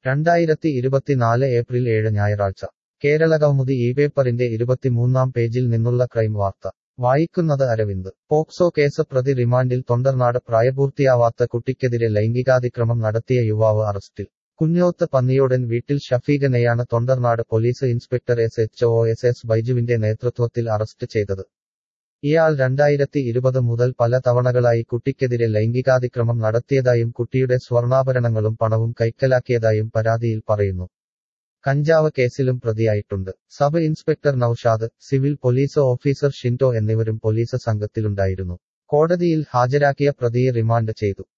രണ്ടായിരത്തി ഇരുപത്തിനാല് ഏപ്രിൽ ഏഴ് ഞായറാഴ്ച കേരളകൗമുദി ഈ പേപ്പറിന്റെ ഇരുപത്തിമൂന്നാം പേജിൽ നിന്നുള്ള ക്രൈം വാർത്ത വായിക്കുന്നത് അരവിന്ദ് പോക്സോ കേസ് പ്രതി റിമാൻഡിൽ തൊണ്ടർനാട് പ്രായപൂർത്തിയാവാത്ത കുട്ടിക്കെതിരെ ലൈംഗികാതിക്രമം നടത്തിയ യുവാവ് അറസ്റ്റിൽ കുഞ്ഞോത്ത് പന്നിയോടൻ വീട്ടിൽ ഷഫീഖനെയാണ് Thondernad police inspector S H O S S ബൈജുവിന്റെ നേതൃത്വത്തിൽ അറസ്റ്റ് ചെയ്തത് ഇയാൾ രണ്ടായിരത്തി ഇരുപത് മുതൽ പല തവണകളായി കുട്ടിക്കെതിരെ ലൈംഗികാതിക്രമം നടത്തിയതായും കുട്ടിയുടെ സ്വർണ്ണാഭരണങ്ങളും പണവും കൈക്കലാക്കിയതായും പരാതിയിൽ പറയുന്നു കഞ്ചാവ് കേസിലും പ്രതിയായിട്ടുണ്ട് sub inspector Naushad civil police officer Shinto എന്നിവരും പോലീസ് സംഘത്തിലുണ്ടായിരുന്നു കോടതിയിൽ ഹാജരാക്കിയ പ്രതിയെ റിമാൻഡ് ചെയ്തു